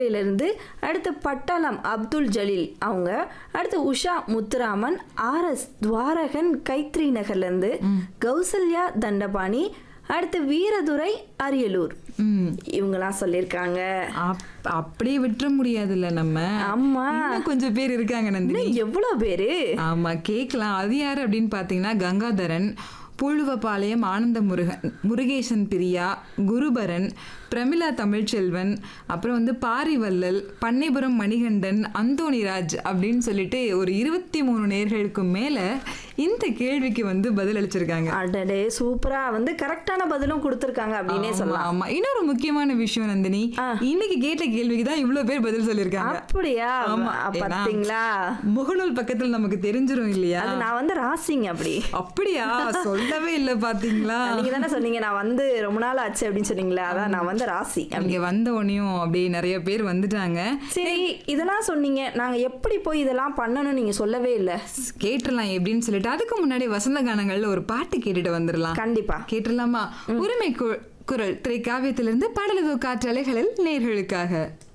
இருந்து அடுத்து பட்டாளம் அப்துல் ஜலீல் அவங்க அடுத்து உஷா முத்துராமன் ஆர்எஸ் துவாரகன் கைத்ரி நகர்லேருந்து கௌசல்யா தண்டபாணி அடுத்து வீரதுரை அரியலூர் ம் இவங்கெல்லாம் சொல்லியிருக்காங்க அப்- அப்படியே விட்டுற முடியாதுல்ல நம்ம ஆமா இன்னும் கொஞ்சம் பேர் இருக்காங்க நந்தினி இன்னும் எவ்வளோ பேரு ஆமா கேட்கலாம் அது யாரு அப்படின்னு பார்த்தீங்கன்னா கங்காதரன் பூழுவபாளையம் ஆனந்த முருகன் முருகேசன் பிரியா குருபரன் பிரமிளா தமிழ்ச்செல்வன் அப்புறம் வந்து பாரிவள்ளல் பண்ணைபுரம் மணிகண்டன் அந்தோணிராஜ் அப்படின்னு சொல்லிட்டு ஒரு இருபத்தி மூணு நேர்களுக்கு மேல இந்த கேள்விக்கு வந்து பதில் அளிச்சிருக்காங்க அடடே சூப்பரா வந்து கரெக்டான பதிலும் கொடுத்துருக்காங்க அப்படின்னே ஆமா, சொல்லலாம் ஆமா இன்னொரு முக்கியமான விஷயம் நந்தினி இன்னைக்கு கேட்ட கேள்விக்கு தான் இவ்வளவு பேர் பதில் சொல்லியிருக்காங்க அப்படியா ஆமா, அ, ஏன்னா, பாத்தீங்களா முகநூல் பக்கத்துல நமக்கு தெரிஞ்சிரும் இல்லையா அது நான் வந்து ராசிங்க அப்படி அப்படியா சொல்லவே இல்ல பாத்தீங்களா நீங்க தானே சொன்னீங்க நான் வந்து ரொம்ப நாள் ஆச்சு அப்படின்னு சொன்னீங்களே அதான் நான் வந்து ராசி இங்க வந்த உடனேயும் அப்படியே நிறைய பேர் வந்துட்டாங்க சரி இதெல்லாம் சொன்னீங்க நாங்க எப்படி போய் இதெல்லாம் பண்ணணும் நீங்க சொல்லவே இல்ல கேட்டுடலாம் எப்படின்னு சொல்லிட்டு அதுக்கு முன்னாடி வசந்த கானங்கள்ல ஒரு பாட்டு கேட்டுட்டு வந்துடலாம் கண்டிப்பா கேட்டுடலாமா உரிமை கு- குரல் திரை காவியத்திலிருந்து பாடலதோ காற்றலைகளில் நேர்களுக்காக